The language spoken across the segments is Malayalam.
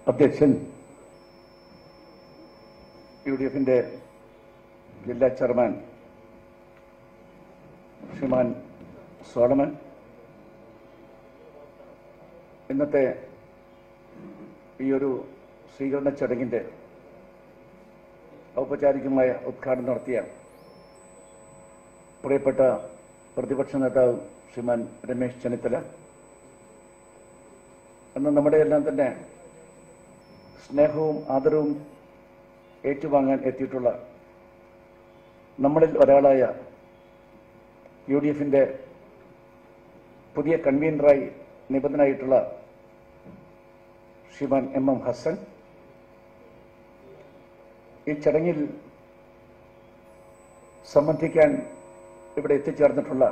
അധ്യക്ഷൻ യു ഡി എഫിന്റെ ജില്ലാ ചെയർമാൻ ശ്രീമാൻ സോളമൻ ഇന്നത്തെ ഈ ഒരു സ്വീകരണ ചടങ്ങിന്റെ ഔപചാരികമായ ഉദ്ഘാടനം നടത്തിയ പ്രിയപ്പെട്ട പ്രതിപക്ഷ നേതാവ് ശ്രീമാൻ രമേശ് ചെന്നിത്തല അന്ന് നമ്മുടെ എല്ലാം തന്നെ സ്നേഹവും ആദരവും ഏറ്റുവാങ്ങാൻ എത്തിയിട്ടുള്ള നമ്മളിൽ ഒരാളായ യു ഡി എഫിന്റെ പുതിയ കൺവീനറായി നിബന്ധനായിട്ടുള്ള ശ്രീമാൻ എം എം ഹസൻ ഈ ചടങ്ങിൽ സംബന്ധിക്കാൻ ഇവിടെ എത്തിച്ചേർന്നിട്ടുള്ള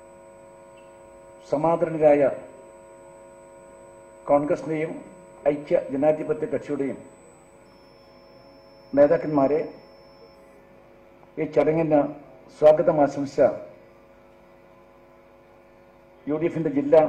സമാദരണരായ കോൺഗ്രസിന്റെയും ഐക്യ ജനാധിപത്യ കക്ഷിയുടെയും നേതാക്കന്മാരെ ഈ ചടങ്ങിന് സ്വാഗതം ആശംസിച്ച യു ഡി എഫിന്റെ ജില്ലാ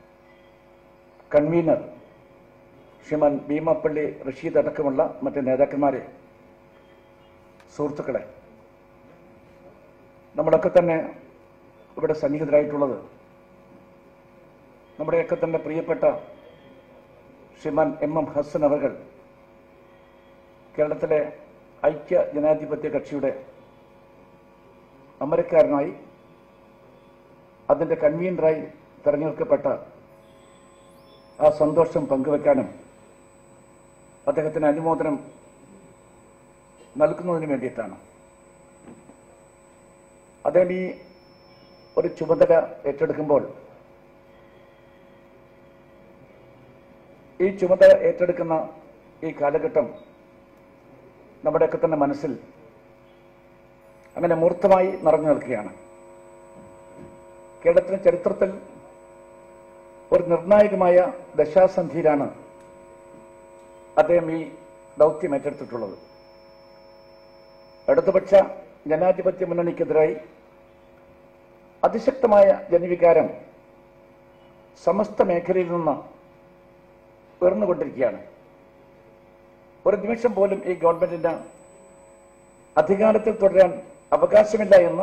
കൺവീനർ ശ്രീമാൻ ഭീമപ്പള്ളി റഷീദ് അടക്കമുള്ള മറ്റ് നേതാക്കന്മാരെ സുഹൃത്തുക്കളെ നമ്മളൊക്കെ തന്നെ ഇവിടെ സന്നിഹിതരായിട്ടുള്ളത് നമ്മുടെയൊക്കെ തന്നെ പ്രിയപ്പെട്ട ശ്രീമാൻ എം എം ഹസൻ അവർ കേരളത്തിലെ ഐക്യ ജനാധിപത്യ കക്ഷിയുടെ അമരക്കാരനായി അതിന്റെ കൺവീനറായി തെരഞ്ഞെടുക്കപ്പെട്ട ആ സന്തോഷം പങ്കുവെക്കാനും അദ്ദേഹത്തിന് അനുമോദനം നൽകുന്നതിന് വേണ്ടിയിട്ടാണ് അദ്ദേഹം ഈ ഒരു ചുമതല ഏറ്റെടുക്കുമ്പോൾ ഈ ചുമതല ഏറ്റെടുക്കുന്ന ഈ കാലഘട്ടം നമ്മുടെയൊക്കെ തന്നെ മനസ്സിൽ അങ്ങനെ മൂർത്തമായി നിറഞ്ഞു നിൽക്കുകയാണ് കേരളത്തിന്റെ ചരിത്രത്തിൽ ഒരു നിർണായകമായ ദശാസന്ധിയിലാണ് അദ്ദേഹം ഈ ദൗത്യം ഏറ്റെടുത്തിട്ടുള്ളത് ഇടതുപക്ഷ ജനാധിപത്യ മുന്നണിക്കെതിരായി അതിശക്തമായ ജനവികാരം സമസ്ത മേഖലയിൽ നിന്ന് ഉയർന്നുകൊണ്ടിരിക്കുകയാണ് ഒരു നിമിഷം പോലും ഈ ഗവൺമെന്റിന് അധികാരത്തിൽ തുടരാൻ അവകാശമില്ല എന്ന്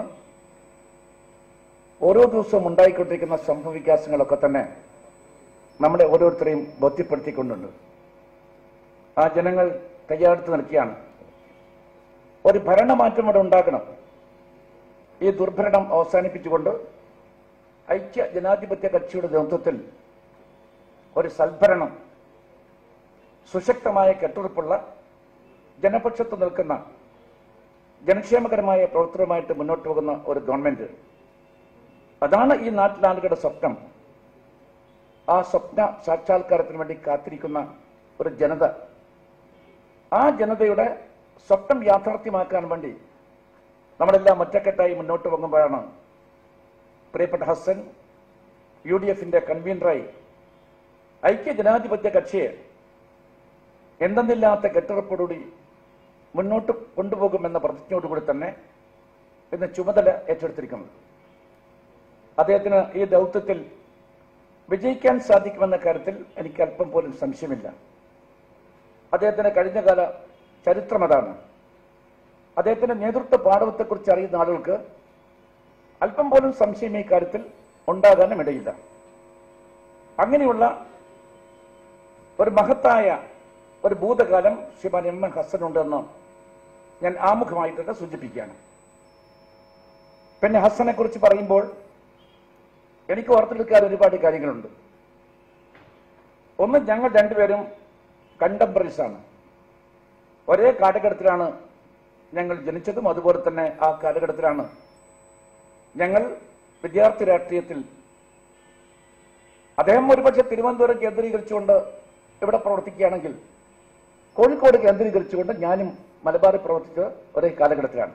ഓരോ ദിവസവും ഉണ്ടായിക്കൊണ്ടിരിക്കുന്ന സംഭവ വികാസങ്ങളൊക്കെ തന്നെ നമ്മളെ ഓരോരുത്തരെയും ബോധ്യപ്പെടുത്തിക്കൊണ്ടുണ്ട് ആ ജനങ്ങൾ തയ്യാറെടുത്ത് നിൽക്കുകയാണ് ഒരു ഭരണമാറ്റം ഇവിടെ ഉണ്ടാകണം ഈ ദുർഭരണം അവസാനിപ്പിച്ചുകൊണ്ട് ഐക്യ ജനാധിപത്യ കക്ഷിയുടെ നേതൃത്വത്തിൽ ഒരു സൽഭരണം സുശക്തമായ കെട്ടുറപ്പുള്ള ജനപക്ഷത്ത് നിൽക്കുന്ന ജനക്ഷേമകരമായ പ്രവർത്തനവുമായിട്ട് മുന്നോട്ട് പോകുന്ന ഒരു ഗവൺമെന്റ് അതാണ് ഈ നാട്ടിലാളുകളുടെ സ്വപ്നം ആ സ്വപ്ന സാക്ഷാത്കാരത്തിന് വേണ്ടി കാത്തിരിക്കുന്ന ഒരു ജനത ആ ജനതയുടെ സ്വപ്നം യാഥാർത്ഥ്യമാക്കാൻ വേണ്ടി നമ്മളെല്ലാം ഒറ്റക്കെട്ടായി മുന്നോട്ട് പോകുമ്പോഴാണ് പ്രിയപ്പെട്ട ഹസൻ യു ഡി എഫിന്റെ കൺവീനറായി ഐക്യ ജനാധിപത്യ കക്ഷിയെ എന്തെന്നില്ലാത്ത കെട്ടുറപ്പോടുകൂടി മുന്നോട്ട് കൊണ്ടുപോകുമെന്ന പ്രതിജ്ഞയോടുകൂടി തന്നെ ഇന്ന് ചുമതല ഏറ്റെടുത്തിരിക്കുന്നത് അദ്ദേഹത്തിന് ഈ ദൗത്യത്തിൽ വിജയിക്കാൻ സാധിക്കുമെന്ന കാര്യത്തിൽ എനിക്ക് അല്പം പോലും സംശയമില്ല അദ്ദേഹത്തിന്റെ കഴിഞ്ഞകാല ചരിത്രം അതാണ് അദ്ദേഹത്തിന്റെ നേതൃത്വ പാഠവത്തെക്കുറിച്ച് അറിയുന്ന ആളുകൾക്ക് അല്പം പോലും സംശയം ഈ കാര്യത്തിൽ ഉണ്ടാകാനും ഇടയില്ല അങ്ങനെയുള്ള ഒരു മഹത്തായ ഒരു ഭൂതകാലം ശ്രീമാൻ എം എൻ ഹസനുണ്ടെന്ന് ഞാൻ ആമുഖമായിട്ട് സൂചിപ്പിക്കുകയാണ് പിന്നെ ഹസനെ കുറിച്ച് പറയുമ്പോൾ എനിക്ക് ഓർത്തെടുക്കാൻ ഒരുപാട് കാര്യങ്ങളുണ്ട് ഒന്ന് ഞങ്ങൾ രണ്ടുപേരും കണ്ടംപററീസ് ആണ് ഒരേ കാലഘട്ടത്തിലാണ് ഞങ്ങൾ ജനിച്ചതും അതുപോലെ തന്നെ ആ കാലഘട്ടത്തിലാണ് ഞങ്ങൾ വിദ്യാർത്ഥി രാഷ്ട്രീയത്തിൽ അദ്ദേഹം ഒരുപക്ഷെ തിരുവനന്തപുരം കേന്ദ്രീകരിച്ചുകൊണ്ട് ഇവിടെ പ്രവർത്തിക്കുകയാണെങ്കിൽ കോഴിക്കോട് കേന്ദ്രീകരിച്ചുകൊണ്ട് ഞാനും മലബാറിൽ പ്രവർത്തിച്ചത് ഒരേ കാലഘട്ടത്തിലാണ്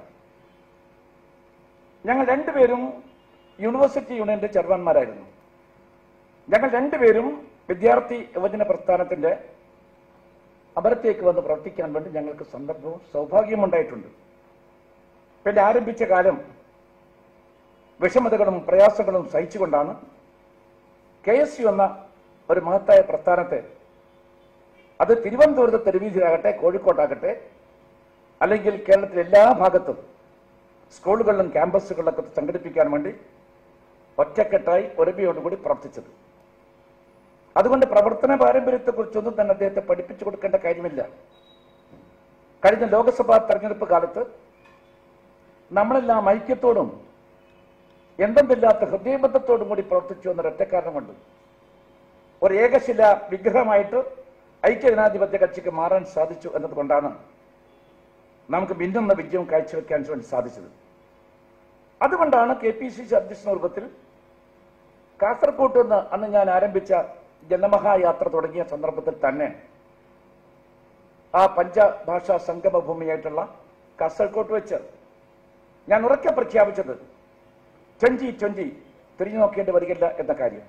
ഞങ്ങൾ രണ്ടുപേരും യൂണിവേഴ്സിറ്റി യൂണിയന്റെ ചെയർമാൻമാരായിരുന്നു ഞങ്ങൾ രണ്ടുപേരും വിദ്യാർത്ഥി യുവജന പ്രസ്ഥാനത്തിന്റെ അമരത്തേക്ക് വന്ന് പ്രവർത്തിക്കാൻ വേണ്ടി ഞങ്ങൾക്ക് സന്ദർഭവും സൗഭാഗ്യവും ഉണ്ടായിട്ടുണ്ട് പിന്നെ ആരംഭിച്ച കാലം വിഷമതകളും പ്രയാസങ്ങളും സഹിച്ചുകൊണ്ടാണ് കെ എസ് യു എന്ന ഒരു മഹത്തായ പ്രസ്ഥാനത്തെ അത് തിരുവനന്തപുരത്ത് തെരുവീതിയിലാകട്ടെ കോഴിക്കോട്ടാകട്ടെ അല്ലെങ്കിൽ കേരളത്തിലെ എല്ലാ ഭാഗത്തും സ്കൂളുകളിലും ക്യാമ്പസുകളിലൊക്കെ സംഘടിപ്പിക്കാൻ വേണ്ടി ഒറ്റക്കെട്ടായി ഒരുമയോടുകൂടി പ്രവർത്തിച്ചത് അതുകൊണ്ട് പ്രവർത്തന പാരമ്പര്യത്തെക്കുറിച്ചൊന്നും തന്നെ അദ്ദേഹത്തെ പഠിപ്പിച്ചു കൊടുക്കേണ്ട കാര്യമില്ല കഴിഞ്ഞ ലോക്സഭാ തെരഞ്ഞെടുപ്പ് കാലത്ത് നമ്മളെല്ലാം ഐക്യത്തോടും എന്തെന്നില്ലാത്ത ഹൃദയബന്ധത്തോടും കൂടി പ്രവർത്തിച്ചു എന്നൊരൊറ്റ കാരണം കൊണ്ട് ഒരു ഏകശില വിഗ്രഹമായിട്ട് ഐക്യജനാധിപത്യ കക്ഷിക്ക് മാറാൻ സാധിച്ചു എന്നതുകൊണ്ടാണ് നമുക്ക് മിന്നുന്ന വിജയം കാഴ്ചവെക്കാൻ വേണ്ടി സാധിച്ചത് അതുകൊണ്ടാണ് കെ പി സി സി അധ്യക്ഷ രൂപത്തിൽ കാസർകോട്ട് നിന്ന് അന്ന് ഞാൻ ആരംഭിച്ച ജനമഹായാത്ര തുടങ്ങിയ സന്ദർഭത്തിൽ തന്നെ ആ പഞ്ചഭാഷാ സംഗമ ഭൂമിയായിട്ടുള്ള കാസർകോട്ട് വെച്ച് ഞാൻ ഉറക്കെ പ്രഖ്യാപിച്ചത് ട്വന്റി ട്വന്റി തിരിഞ്ഞു നോക്കേണ്ടി വരികയില്ല എന്ന കാര്യം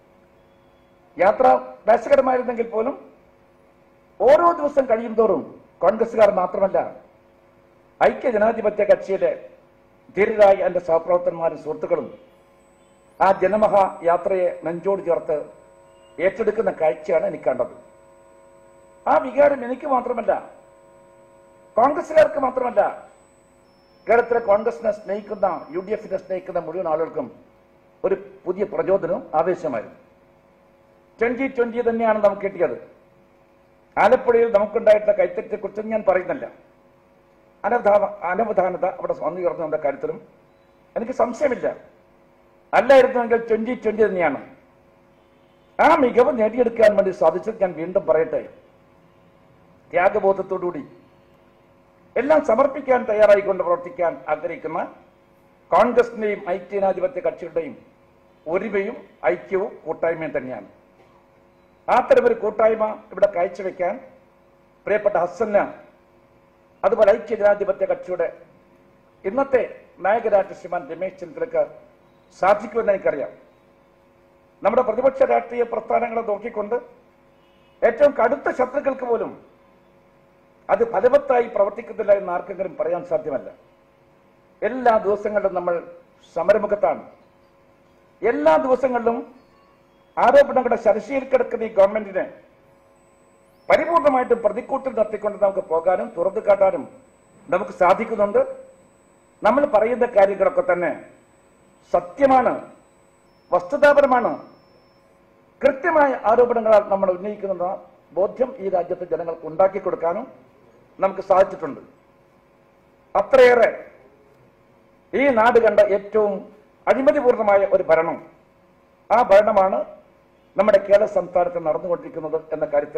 യാത്ര ക്ലേശകരമായിരുന്നെങ്കിൽ പോലും ഓരോ ദിവസം കഴിയും തോറും കോൺഗ്രസുകാർ മാത്രമല്ല ഐക്യ ജനാധിപത്യ കക്ഷിയിലെ ധീരരായ എന്റെ സഹപ്രവർത്തകന്മാരും സുഹൃത്തുക്കളും ആ ജനമഹാ യാത്രയെ നെഞ്ചോട് ചേർത്ത് ഏറ്റെടുക്കുന്ന കാഴ്ചയാണ് എനിക്ക് കണ്ടത് ആ വികാരം എനിക്ക് മാത്രമല്ല കോൺഗ്രസുകാർക്ക് മാത്രമല്ല കേരളത്തിലെ കോൺഗ്രസിനെ സ്നേഹിക്കുന്ന യു ഡി എഫിനെ സ്നേഹിക്കുന്ന മുഴുവൻ ആളുകൾക്കും ഒരു പുതിയ പ്രചോദനവും ആവേശമായിരുന്നു ട്വന്റി ട്വന്റി തന്നെയാണ് നമുക്ക് കിട്ടിയത് ആലപ്പുഴയിൽ നമുക്കുണ്ടായിട്ടുള്ള കൈത്തറ്റത്തെക്കുറിച്ച് ഞാൻ പറയുന്നില്ല അനവധാന അനവധാനത അവിടെ വന്നു ചേർന്ന കാര്യത്തിലും എനിക്ക് സംശയമില്ല അല്ലായിരുന്നുവെങ്കിൽ ട്വന്റി ട്വന്റി തന്നെയാണ് ആ മികവ് നേടിയെടുക്കാൻ വേണ്ടി സാധിച്ചത് ഞാൻ വീണ്ടും പറയട്ടെ ത്യാഗബോധത്തോടുകൂടി എല്ലാം സമർപ്പിക്കാൻ തയ്യാറായിക്കൊണ്ട് പ്രവർത്തിക്കാൻ ആഗ്രഹിക്കുന്ന കോൺഗ്രസിന്റെയും ഐക്യജനാധിപത്യ കക്ഷികളുടെയും ഒരുമയും ഐക്യവും കൂട്ടായ്മയും തന്നെയാണ് അത്തരമൊരു കൂട്ടായ്മ ഇവിടെ കാഴ്ചവെക്കാൻ പ്രിയപ്പെട്ട ഹസന് അതുപോലെ ഐക്യജനാധിപത്യ കക്ഷിയുടെ ഇന്നത്തെ നായകരായിട്ട് ശ്രീമാൻ രമേശ് ചന്ദ്രക്ക് സാധിക്കുമെന്ന് എനിക്കറിയാം നമ്മുടെ പ്രതിപക്ഷ രാഷ്ട്രീയ പ്രസ്ഥാനങ്ങളെ നോക്കിക്കൊണ്ട് ഏറ്റവും കടുത്ത ശത്രുക്കൾക്ക് പോലും അത് ഫലവത്തായി പ്രവർത്തിക്കുന്നില്ല എന്ന് ആർക്കെങ്കിലും പറയാൻ സാധ്യമല്ല എല്ലാ ദിവസങ്ങളിലും നമ്മൾ സമരമുഖത്താണ് എല്ലാ ദിവസങ്ങളിലും ആരോപണങ്ങളുടെ ശരശയിൽ കിടക്കുന്ന ഈ ഗവൺമെന്റിനെ പരിപൂർണമായിട്ടും പ്രതിക്കൂട്ടിൽ നിർത്തിക്കൊണ്ട് നമുക്ക് പോകാനും തുറന്നു കാട്ടാനും നമുക്ക് സാധിക്കുന്നുണ്ട് നമ്മൾ പറയുന്ന കാര്യങ്ങളൊക്കെ തന്നെ സത്യമാണ് വസ്തുതാപരമാണ് കൃത്യമായ ആരോപണങ്ങളാൽ നമ്മൾ ഉന്നയിക്കുന്ന ബോധ്യം ഈ രാജ്യത്തെ ജനങ്ങൾക്ക് ഉണ്ടാക്കി കൊടുക്കാനും നമുക്ക് സാധിച്ചിട്ടുണ്ട് അത്രയേറെ ഈ നാട് കണ്ട ഏറ്റവും അഴിമതിപൂർണമായ ഒരു ഭരണം ആ ഭരണമാണ് നമ്മുടെ കേരള സംസ്ഥാനത്ത് നടന്നുകൊണ്ടിരിക്കുന്നത് എന്ന കാര്യത്തിൽ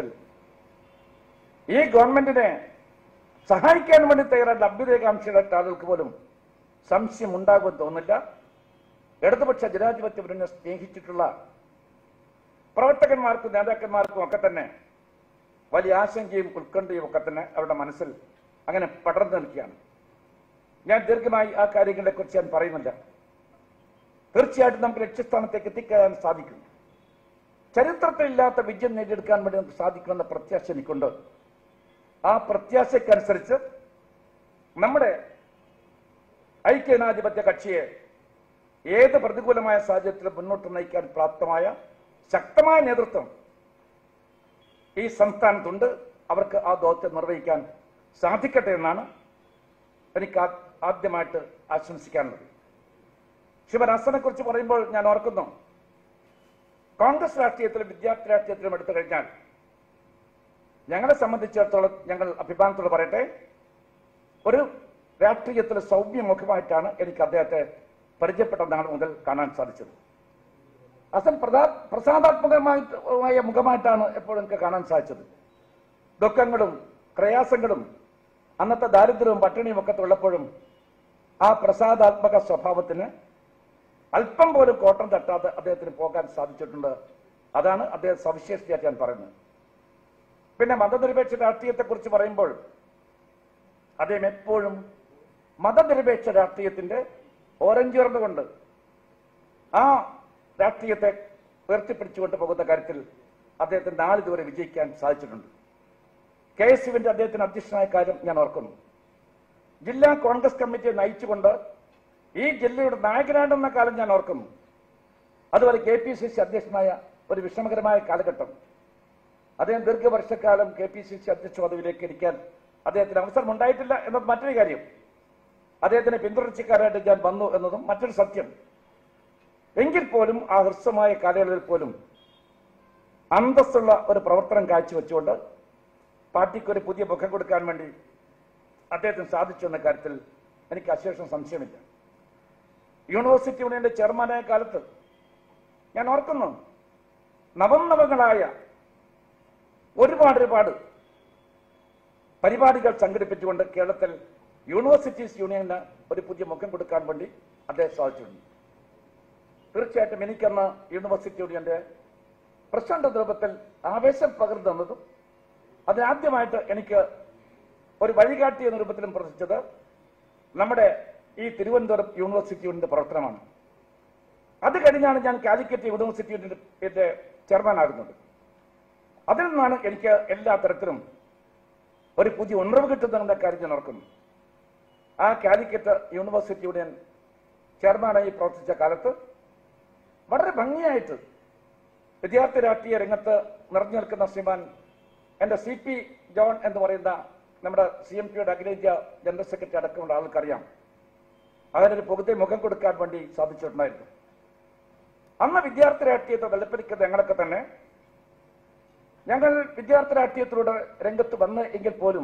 ഈ ഗവൺമെന്റിനെ സഹായിക്കാൻ വേണ്ടി തയ്യാറായ അഭ്യുദയകാംക്ഷിയുടെ ആളുകൾക്ക് പോലും സംശയം ഉണ്ടാകുമെന്ന് തോന്നില്ല ഇടതുപക്ഷ ജനാധിപത്യ മുന്നണി സ്നേഹിച്ചിട്ടുള്ള പ്രവർത്തകന്മാർക്കും നേതാക്കന്മാർക്കും ഒക്കെ തന്നെ വലിയ ആശങ്കയും ഉത്കണ്ഠയും ഒക്കെ തന്നെ അവരുടെ മനസ്സിൽ അങ്ങനെ പടർന്നു നിൽക്കുകയാണ് ഞാൻ ദീർഘമായി ആ കാര്യങ്ങളെ കുറിച്ച് ഞാൻ പറയുന്നില്ല തീർച്ചയായിട്ടും നമുക്ക് ലക്ഷ്യസ്ഥാനത്തേക്ക് എത്തിക്കാൻ സാധിക്കും ചരിത്രത്തിലില്ലാത്ത വിജയം നേടിയെടുക്കാൻ വേണ്ടി നമുക്ക് സാധിക്കുമെന്ന പ്രത്യാശ എനിക്കുണ്ട് ആ പ്രത്യാശയ്ക്കനുസരിച്ച് നമ്മുടെ ഐക്യജനാധിപത്യ കക്ഷിയെ ഏത് പ്രതികൂലമായ സാഹചര്യത്തിലും മുന്നോട്ട് നയിക്കാൻ പ്രാപ്തമായ ശക്തമായ നേതൃത്വം ഈ സംസ്ഥാനത്തുണ്ട് അവർക്ക് ആ ദൗത്യം നിർവഹിക്കാൻ സാധിക്കട്ടെ എന്നാണ് എനിക്ക് ആ- ആദ്യമായിട്ട് ആശംസിക്കാനുള്ളത് ശിവരാസനെ കുറിച്ച് പറയുമ്പോൾ ഞാൻ ഓർക്കുന്നു കോൺഗ്രസ് രാഷ്ട്രീയത്തിലും വിദ്യാർത്ഥി രാഷ്ട്രീയത്തിലും എടുത്തു കഴിഞ്ഞാൽ ഞങ്ങളെ സംബന്ധിച്ചിടത്തോളം ഞങ്ങൾ അഭിമാനത്തോട് പറയട്ടെ ഒരു രാഷ്ട്രീയത്തിലെ സൗമ്യമുഖമായിട്ടാണ് എനിക്ക് അദ്ദേഹത്തെ പരിചയപ്പെട്ട നാൾ മുതൽ കാണാൻ സാധിച്ചത് അസൽ പ്രധാ പ്രസാദാത്മകമായ മുഖമായിട്ടാണ് എപ്പോഴും എനിക്ക് കാണാൻ സാധിച്ചത് ദുഃഖങ്ങളും പ്രയാസങ്ങളും അന്നത്തെ ദാരിദ്ര്യവും പട്ടിണിയും ഒക്കെ ഉള്ളപ്പോഴും ആ പ്രസാദാത്മക സ്വഭാവത്തിന് അല്പം പോലും കോട്ടം തട്ടാതെ അദ്ദേഹത്തിന് പോകാൻ സാധിച്ചിട്ടുണ്ട് അതാണ് അദ്ദേഹം സവിശേഷതയായിട്ട് ഞാൻ പറയുന്നത് പിന്നെ മതനിരപേക്ഷ രാഷ്ട്രീയത്തെ കുറിച്ച് പറയുമ്പോൾ അദ്ദേഹം എപ്പോഴും മതനിരപേക്ഷ രാഷ്ട്രീയത്തിന്റെ ഓരഞ്ചേർന്നുകൊണ്ട് ആ രാഷ്ട്രീയത്തെ ഉയർത്തിപ്പിടിച്ചുകൊണ്ട് പോകുന്ന കാര്യത്തിൽ അദ്ദേഹത്തിന് നാളിതുവരെ വിജയിക്കാൻ സാധിച്ചിട്ടുണ്ട് കെ എസ് യുവിന്റെ അദ്ദേഹത്തിന് അധ്യക്ഷനായ കാര്യം ഞാൻ ഓർക്കുന്നു ജില്ലാ കോൺഗ്രസ് കമ്മിറ്റിയെ നയിച്ചുകൊണ്ട് ഈ ജില്ലയുടെ നായകനാണെന്ന കാലം ഞാൻ ഓർക്കുന്നു അതുപോലെ കെ പി സി സി അധ്യക്ഷനായ ഒരു വിഷമകരമായ കാലഘട്ടം അദ്ദേഹം ദീർഘവർഷക്കാലം കെ പി സി സി അധ്യക്ഷ പദവിയിലേക്ക് ഇരിക്കാൻ അദ്ദേഹത്തിന് അവസരം ഉണ്ടായിട്ടില്ല എന്നത് മറ്റൊരു കാര്യം അദ്ദേഹത്തിന് പിന്തുടർച്ചക്കാരായിട്ട് ഞാൻ വന്നു എന്നതും മറ്റൊരു സത്യം എങ്കിൽ പോലും ആ ഹ്രസ്വമായ കാലയളവിൽ പോലും അന്തസ്സുള്ള ഒരു പ്രവർത്തനം കാഴ്ചവെച്ചുകൊണ്ട് പാർട്ടിക്ക് ഒരു പുതിയ മുഖം കൊടുക്കാൻ വേണ്ടി അദ്ദേഹത്തിന് സാധിച്ചു എന്ന കാര്യത്തിൽ എനിക്ക് അശേഷം സംശയമില്ല യൂണിവേഴ്സിറ്റി യൂണിയന്റെ ചെയർമാനായ കാലത്ത് ഞാൻ ഓർക്കുന്നു നവനവങ്ങളായ ഒരുപാട് ഒരുപാട് പരിപാടികൾ സംഘടിപ്പിച്ചുകൊണ്ട് കേരളത്തിൽ യൂണിവേഴ്സിറ്റീസ് യൂണിയന് ഒരു പുതിയ മുഖം കൊടുക്കാൻ വേണ്ടി അദ്ദേഹം സാധിച്ചിട്ടുണ്ട് തീർച്ചയായിട്ടും എനിക്കന്ന് യൂണിവേഴ്സിറ്റി യൂണിയന്റെ പ്രസിഡന്റ് രൂപത്തിൽ ആവേശം പകർന്നു തന്നതും അതിനാദ്യമായിട്ട് എനിക്ക് ഒരു വഴികാട്ടി എന്ന രൂപത്തിലും പ്രവർത്തിച്ചത് നമ്മുടെ ഈ തിരുവനന്തപുരം യൂണിവേഴ്സിറ്റി യൂണിയന്റെ പ്രവർത്തനമാണ് അത് കഴിഞ്ഞാണ് ഞാൻ കാലിക്കറ്റ് യൂണിവേഴ്സിറ്റി യൂണിയന്റെ ചെയർമാനാകുന്നത് അതിൽ നിന്നാണ് എനിക്ക് എല്ലാ തരത്തിലും ഒരു പുതിയ ഉണർവ് കിട്ടുന്നതിന്റെ കാര്യം ഞാൻ ഓർക്കുന്നു ആ കാലിക്കറ്റ് യൂണിവേഴ്സിറ്റി യൂണിയൻ ചെയർമാനായി പ്രവർത്തിച്ച കാലത്ത് വളരെ ഭംഗിയായിട്ട് വിദ്യാർത്ഥി രാഷ്ട്രീയ രംഗത്ത് നിറഞ്ഞു നിൽക്കുന്ന ശ്രീമാൻ എന്റെ സി പി ജോൺ എന്ന് പറയുന്ന നമ്മുടെ സി എം പിയുടെ അഖിലേന്ത്യാ ജനറൽ സെക്രട്ടറി അടക്കമുള്ള ആൾക്കറിയാം അതിനൊരു പുതുത്തെ മുഖം കൊടുക്കാൻ വേണ്ടി സാധിച്ചിട്ടുണ്ടായിരുന്നു അന്ന് വിദ്യാർത്ഥി രാഷ്ട്രീയത്തെ വെളുപ്പിരിക്കുന്ന ഞങ്ങളൊക്കെ തന്നെ ഞങ്ങൾ വിദ്യാർത്ഥി രാഷ്ട്രീയത്തിലൂടെ രംഗത്ത് വന്ന് എങ്കിൽ പോലും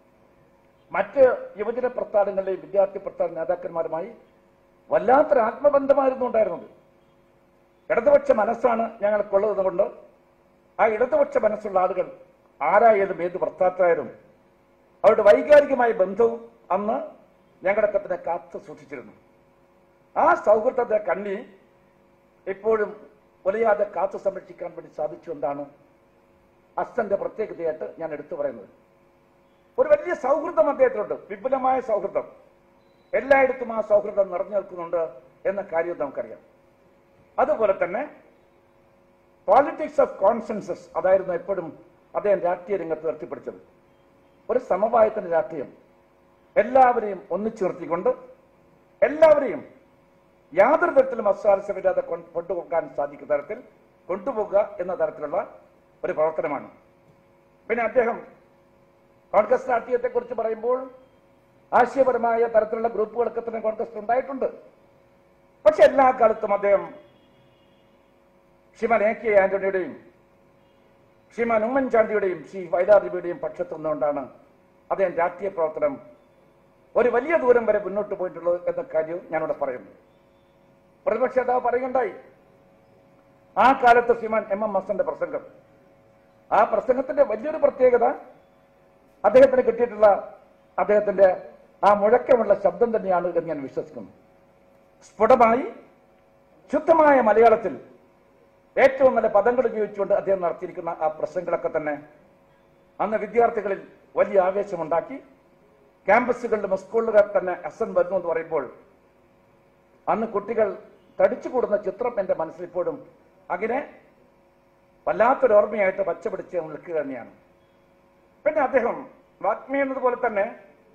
മറ്റ് യുവജന പ്രസ്ഥാനങ്ങളിലെയും വിദ്യാർത്ഥി പ്രസ്ഥാന നേതാക്കന്മാരുമായി വല്ലാത്തൊരു ആത്മബന്ധമായിരുന്നു ഉണ്ടായിരുന്നത് ഇടതുപക്ഷ മനസ്സാണ് ഞങ്ങൾക്കുള്ളത് കൊണ്ട് ആ ഇടതുപക്ഷ മനസ്സുള്ള ആളുകൾ ആരായാലും ഏത് പ്രസ്ഥാനത്തായാലും അവരുടെ വൈകാരികമായ ബന്ധവും അന്ന് ഞങ്ങളൊക്കെ തന്നെ കാത്തു സൂക്ഷിച്ചിരുന്നു ആ സൗഹൃദത്തെ കണ്ണി ഇപ്പോഴും ഒലയാതെ കാത്തു സംരക്ഷിക്കാൻ വേണ്ടി സാധിച്ചു എന്നാണ് അസ്സന്റെ പ്രത്യേകതയായിട്ട് ഞാൻ എടുത്തു പറയുന്നത് ഒരു വലിയ സൗഹൃദം അദ്ദേഹത്തിനുണ്ട് വിപുലമായ സൗഹൃദം എല്ലായിടത്തും ആ സൗഹൃദം നിറഞ്ഞു നിൽക്കുന്നുണ്ട് എന്ന കാര്യം നമുക്കറിയാം അതുപോലെ തന്നെ പോളിറ്റിക്സ് ഓഫ് കോൺസെൻസസ് അതായിരുന്നു എപ്പോഴും അദ്ദേഹം രാഷ്ട്രീയ രംഗത്ത് ഉയർത്തിപ്പിടിച്ചത് ഒരു സമവായത്തിന്റെ രാഷ്ട്രീയം എല്ലാവരെയും ഒന്നിച്ചു നിർത്തിക്കൊണ്ട് എല്ലാവരെയും യാതൊരു തരത്തിലും അസ്വാരസ്യമില്ലാതെ കൊ- കൊണ്ടുപോകാൻ സാധിക്കുന്ന തരത്തിൽ കൊണ്ടുപോകുക എന്ന തരത്തിലുള്ള ഒരു പ്രവർത്തനമാണ് പിന്നെ അദ്ദേഹം കോൺഗ്രസ് രാഷ്ട്രീയത്തെ കുറിച്ച് പറയുമ്പോൾ ആശയപരമായ തരത്തിലുള്ള ഗ്രൂപ്പുകളൊക്കെ തന്നെ കോൺഗ്രസ് ഉണ്ടായിട്ടുണ്ട് പക്ഷെ എല്ലാ കാലത്തും അദ്ദേഹം ശ്രീമാൻ എ കെ ആന്റണിയുടെയും ശ്രീമാൻ ഉമ്മൻചാണ്ടിയുടെയും ശ്രീ വൈലാറിബിയുടെയും പക്ഷത്തു നിന്നുകൊണ്ടാണ് അദ്ദേഹം രാഷ്ട്രീയ പ്രവർത്തനം ഒരു വലിയ ദൂരം വരെ മുന്നോട്ട് പോയിട്ടുള്ളത് എന്ന കാര്യവും ഞാനിവിടെ പറയുന്നു പ്രതിപക്ഷ നേതാവ് പറയുകയുണ്ടായി ആ കാലത്ത് ശ്രീമാൻ എം എം ഹസന്റെ പ്രസംഗം ആ പ്രസംഗത്തിന്റെ വലിയൊരു പ്രത്യേകത അദ്ദേഹത്തിന് കിട്ടിയിട്ടുള്ള അദ്ദേഹത്തിന്റെ ആ മുഴക്കമുള്ള ശബ്ദം തന്നെയാണ് എന്ന് ഞാൻ വിശ്വസിക്കുന്നു സ്ഫുടമായി ശുദ്ധമായ മലയാളത്തിൽ ഏറ്റവും നല്ല പദങ്ങൾ ഉപയോഗിച്ചുകൊണ്ട് അദ്ദേഹം നടത്തിയിരിക്കുന്ന ആ പ്രസംഗങ്ങളൊക്കെ തന്നെ അന്ന് വിദ്യാർത്ഥികളിൽ വലിയ ആവേശമുണ്ടാക്കി ക്യാമ്പസുകളിലും സ്കൂളുകൾ തന്നെ അസൻ വരുന്നു എന്ന് പറയുമ്പോൾ അന്ന് കുട്ടികൾ തടിച്ചുകൂടുന്ന ചിത്രം എന്റെ മനസ്സിൽ ഇപ്പോഴും അങ്ങനെ വല്ലാത്തൊരു ഓർമ്മയായിട്ട് പച്ചപിടിച്ച് നിൽക്കുക തന്നെയാണ് പിന്നെ അദ്ദേഹം വാഗ്മി എന്നതുപോലെ തന്നെ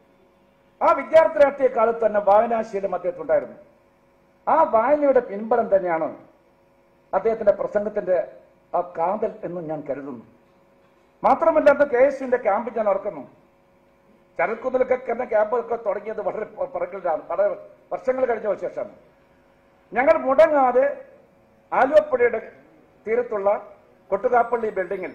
ആ വിദ്യാർത്ഥി രാഷ്ട്രീയ കാലത്ത് തന്നെ വായനാശീലം അദ്ദേഹത്തിനുണ്ടായിരുന്നു ആ വായനയുടെ പിൻബലം തന്നെയാണ് അദ്ദേഹത്തിന്റെ പ്രസംഗത്തിന്റെ ആ കാതൽ എന്ന് ഞാൻ കരുതുന്നു മാത്രമല്ല അന്ന് കെ എസ് യുവിന്റെ ക്യാമ്പ് ഞാൻ ഓർക്കുന്നു ചരൽക്കുന്നിലൊക്കെ എന്ന ക്യാമ്പൊക്കെ തുടങ്ങിയത് വളരെ പുറകിലാണ് വളരെ വർഷങ്ങൾ കഴിഞ്ഞ ശേഷമാണ് ഞങ്ങൾ മുടങ്ങാതെ ആലുവപ്പുഴയുടെ തീരത്തുള്ള കൊട്ടുകാപ്പള്ളി ബിൽഡിങ്ങിൽ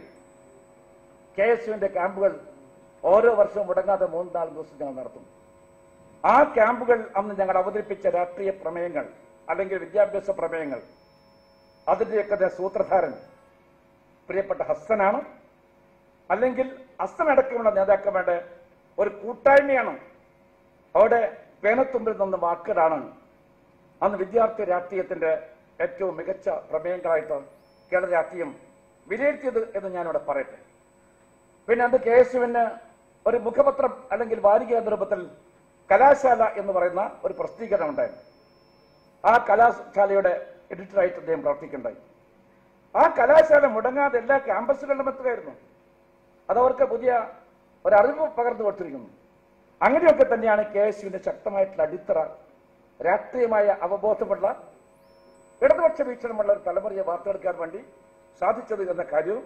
കെ എസ് യുവിന്റെ ക്യാമ്പുകൾ ഓരോ വർഷവും മുടങ്ങാതെ മൂന്ന് നാല് ദിവസം ഞങ്ങൾ നടത്തും ആ ക്യാമ്പുകൾ അന്ന് ഞങ്ങൾ അവതരിപ്പിച്ച രാഷ്ട്രീയ പ്രമേയങ്ങൾ അല്ലെങ്കിൽ വിദ്യാഭ്യാസ പ്രമേയങ്ങൾ അതിന്റെയൊക്കെ സൂത്രധാരൻ പ്രിയപ്പെട്ട ഹസ്സനാണ് അല്ലെങ്കിൽ ഹസ്സനടക്കമുള്ള നേതാക്കളുടെ ഒരു കൂട്ടായ്മയാണ് അവിടെ പേനത്തുമ്പിൽ നിന്ന് വാക്കുകളാണ് അന്ന് വിദ്യാർത്ഥി രാഷ്ട്രീയത്തിന്റെ ഏറ്റവും മികച്ച പ്രമേയങ്ങളായിട്ട് കേരള രാഷ്ട്രീയം വിലയിരുത്തിയത് എന്ന് ഞാനിവിടെ പറയട്ടെ പിന്നെ അന്ന് കെ എസ് യുവിന് ഒരു മുഖപത്രം അല്ലെങ്കിൽ വാരിക എന്ന രൂപത്തിൽ കലാശാല എന്ന് പറയുന്ന ഒരു പ്രസിദ്ധീകരണം ഉണ്ടായിരുന്നു ആ കലാശാലയുടെ എഡിറ്ററായിട്ട് അദ്ദേഹം പ്രവർത്തിക്കുന്നുണ്ടായി ആ കലാശാല മുടങ്ങാതെ എല്ലാ ക്യാമ്പസുകളിലും എത്തുകയായിരുന്നു അതവർക്ക് പുതിയ ഒരു അറിവ് പകർന്നു കൊടുത്തിരിക്കുന്നു അങ്ങനെയൊക്കെ തന്നെയാണ് കെ എസ് യുവിന്റെ ശക്തമായിട്ടുള്ള അടിത്തറ രാഷ്ട്രീയമായ അവബോധമുള്ള ഇടതുപക്ഷ വീക്ഷണമുള്ള ഒരു തലമുറയെ വാർത്തെടുക്കാൻ വേണ്ടി സാധിച്ചത് എന്ന കാര്യവും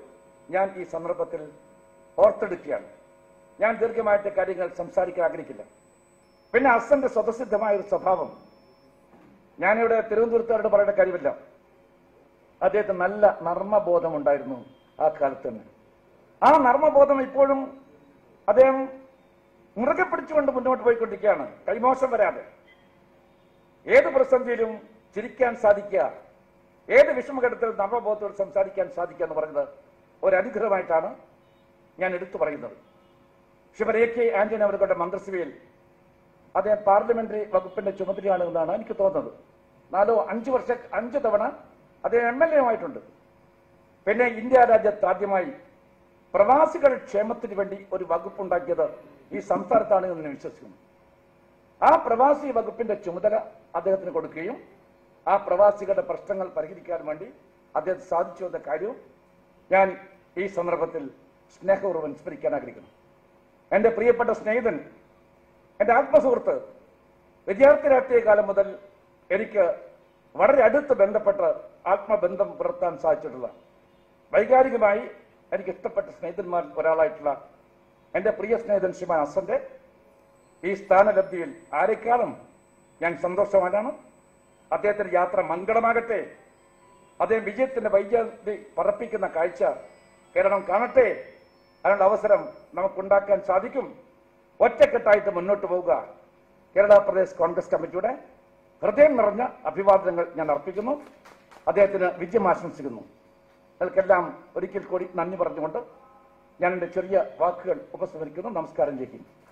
ഞാൻ ഈ സന്ദർഭത്തിൽ ഓർത്തെടുക്കുകയാണ് ഞാൻ ദീർഘമായിട്ട് കാര്യങ്ങൾ സംസാരിക്കാൻ ആഗ്രഹിക്കില്ല പിന്നെ അസന്റെ സ്വതസിദ്ധമായ ഒരു സ്വഭാവം ഞാനിവിടെ തിരുവനന്തപുരത്തുകാരോട് പറയേണ്ട കാര്യമില്ല അദ്ദേഹത്തിന് നല്ല നർമ്മബോധം ഉണ്ടായിരുന്നു ആ കാലത്ത് തന്നെ ആ നർമ്മബോധം ഇപ്പോഴും അദ്ദേഹം മുറുകെ പിടിച്ചുകൊണ്ട് മുന്നോട്ട് പോയിക്കൊണ്ടിരിക്കുകയാണ് കൈമോശം വരാതെ ഏത് പ്രതിസന്ധിയിലും ചിരിക്കാൻ സാധിക്കുക ഏത് വിഷമഘട്ടത്തിൽ നർമ്മബോധത്തോട് സംസാരിക്കാൻ സാധിക്കുക എന്ന് പറയുന്നത് ഒരു അനുഗ്രഹമായിട്ടാണ് ഞാൻ എടുത്തു പറയുന്നത് ശ്രീമതി എ കെ ആന്റണി അവരുടെ മന്ത്രിസഭയിൽ അദ്ദേഹം പാർലമെന്ററി വകുപ്പിന്റെ ചുമതലയാണ് എന്നാണ് എനിക്ക് തോന്നുന്നത് നാലോ അഞ്ചു വർഷ അഞ്ചു തവണ അദ്ദേഹം എം എൽ എ ആയിട്ടുണ്ട് പിന്നെ ഇന്ത്യ രാജ്യത്ത് ആദ്യമായി പ്രവാസികൾ ക്ഷേമത്തിന് വേണ്ടി ഒരു വകുപ്പുണ്ടാക്കിയത് ഈ സംസ്ഥാനത്താണ് എന്ന് ഞാൻ വിശ്വസിക്കുന്നു ആ പ്രവാസി വകുപ്പിന്റെ ചുമതല അദ്ദേഹത്തിന് കൊടുക്കുകയും ആ പ്രവാസികളുടെ പ്രശ്നങ്ങൾ പരിഹരിക്കാൻ വേണ്ടി അദ്ദേഹം സാധിച്ചു എന്ന കാര്യവും ഞാൻ ഈ സന്ദർഭത്തിൽ സ്നേഹപൂർവ്വം സ്മരിക്കാൻ ആഗ്രഹിക്കുന്നു എന്റെ പ്രിയപ്പെട്ട സ്നേഹിതൻ എന്റെ ആത്മസുഹൃത്ത് വിദ്യാർത്ഥി രാഷ്ട്രീയ കാലം മുതൽ എനിക്ക് വളരെ അടുത്ത് ബന്ധപ്പെട്ട് ആത്മബന്ധം പുലർത്താൻ സാധിച്ചിട്ടുള്ള വൈകാരികമായി എനിക്ക് ഇഷ്ടപ്പെട്ട സ്നേഹിതന്മാരിൽ ഒരാളായിട്ടുള്ള എന്റെ പ്രിയ സ്നേഹിതൻ ശ്രീമാൻ അസന്റെ ഈ സ്ഥാനലബ്ധിയിൽ ആരെക്കാളും ഞാൻ സന്തോഷവാനാണ് അദ്ദേഹത്തിന്റെ യാത്ര മംഗളമാകട്ടെ അദ്ദേഹം വിജയത്തിന്റെ വൈജയന്തി പറപ്പിക്കുന്ന കാഴ്ച കേരളം കാണട്ടെ അതിനുള്ള അവസരം നമുക്കുണ്ടാക്കാൻ സാധിക്കും ഒറ്റക്കെട്ടായിട്ട് മുന്നോട്ട് പോവുക കേരള പ്രദേശ് കോൺഗ്രസ് കമ്മിറ്റിയുടെ ഹൃദയം നിറഞ്ഞ അഭിവാദനങ്ങൾ ഞാൻ അർപ്പിക്കുന്നു അദ്ദേഹത്തിന് വിജയം ആശംസിക്കുന്നു നിങ്ങൾക്കെല്ലാം ഒരിക്കൽ കൂടി നന്ദി പറഞ്ഞുകൊണ്ട് ഞാൻ എൻ്റെ ചെറിയ വാക്കുകൾ ഉപസംഹരിക്കുന്നു നമസ്കാരം ചെയ്യും